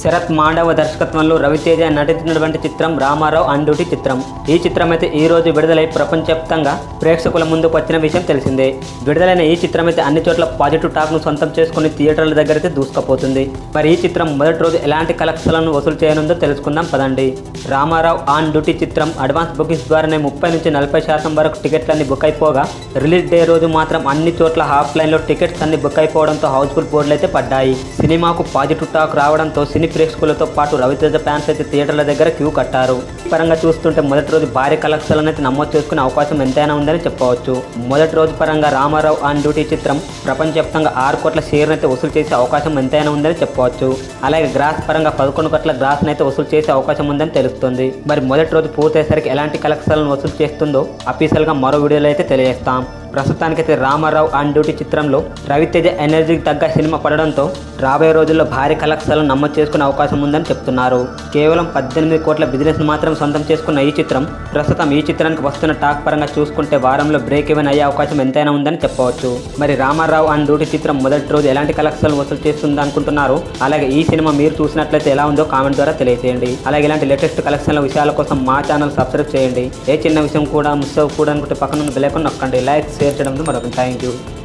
శరత్ మాండవ దర్శకత్వంలో రవితేజ నటించినటువంటి చిత్రం రామారావు ఆన్ డ్యూటీ చిత్రం ఈ చిత్రం అయితే ఈ రోజు విడుదలై ప్రపంచవ్యాప్తంగా ప్రేక్షకుల ముందుకు వచ్చిన విషయం తెలిసిందే విడుదలైన ఈ చిత్రం అయితే అన్ని చోట్ల పాజిటివ్ టాక్ను సొంతం చేసుకుని థియేటర్ల దగ్గర అయితే దూసుకుపోతుంది మరి ఈ చిత్రం మొదటి రోజు ఎలాంటి కలెక్షన్లను వసూలు చేయనుందో తెలుసుకుందాం పదండి రామారావు ఆన్ డ్యూటీ చిత్రం అడ్వాన్స్ బుకింగ్స్ ద్వారానే ముప్పై నుంచి నలభై శాతం వరకు టికెట్లన్నీ బుక్ అయిపోగా రిలీజ్ డే రోజు మాత్రం అన్ని చోట్ల హాఫ్ లైన్లో టికెట్స్ అన్ని బుక్ అయిపోవడంతో హౌస్ఫుల్ బోర్డులు అయితే పడ్డాయి సినిమాకు పాజిటివ్ టాక్ రావడంతో సినీ ప్రేక్షకులతో పాటు రవితేజ ఫ్యాన్స్ అయితే థియేటర్ల దగ్గర క్యూ కట్టారు ఈ పరంగా చూస్తుంటే మొదటి రోజు భారీ కలెక్షన్లను అయితే నమోదు చేసుకునే అవకాశం ఎంతైనా ఉందని చెప్పవచ్చు మొదటి రోజు పరంగా రామారావు ఆన్ డ్యూటీ చిత్రం ప్రపంచవ్యాప్తంగా ఆరు కోట్ల షేర్ను అయితే వసూలు చేసే అవకాశం ఎంతైనా ఉందని చెప్పవచ్చు అలాగే గ్రాస్ పరంగా పదకొండు కోట్ల గ్రాస్ను అయితే వసూలు చేసే అవకాశం ఉందని తెలుస్తుంది మరి మొదటి రోజు పూర్తయ్యేసరికి ఎలాంటి కలెక్షన్లను వసూలు చేస్తుందో అఫీషియల్గా మరో వీడియోలో అయితే తెలియజేస్తాం ప్రస్తుతానికైతే రామారావు ఆన్ డ్యూటీ చిత్రంలో రవితేజ ఎనర్జీకి తగ్గ సినిమా పడడంతో రాబోయే రోజుల్లో భారీ కలెక్షన్లు నమోదు చేసుకునే అవకాశం ఉందని చెప్తున్నారు కేవలం పద్దెనిమిది కోట్ల బిజినెస్ మాత్రం సొంతం చేసుకున్న ఈ చిత్రం ప్రస్తుతం ఈ చిత్రానికి వస్తున్న టాక్ పరంగా చూసుకుంటే వారంలో బ్రేక్ ఈవెన్ అయ్యే అవకాశం ఎంతైనా ఉందని చెప్పవచ్చు మరి రామారావు ఆన్ డ్యూటీ చిత్రం మొదటి రోజు ఎలాంటి కలెక్షన్లు వసూలు చేస్తుంది అనుకుంటున్నారు అలాగే ఈ సినిమా మీరు చూసినట్లయితే ఎలా ఉందో కామెంట్ ద్వారా తెలియజేయండి అలాగే ఇలాంటి లేటెస్ట్ కలెక్షన్ల విషయాల కోసం మా ఛానల్ సబ్స్క్రైబ్ చేయండి ఏ చిన్న విషయం కూడా మిస్ అవ్వకూడదు అనుకుంటే పక్కన ఉన్న బెల్ ఐకాన్ నొక్కండి లైక్ షేర్ చేయడంతో మరొక థ్యాంక్ యూ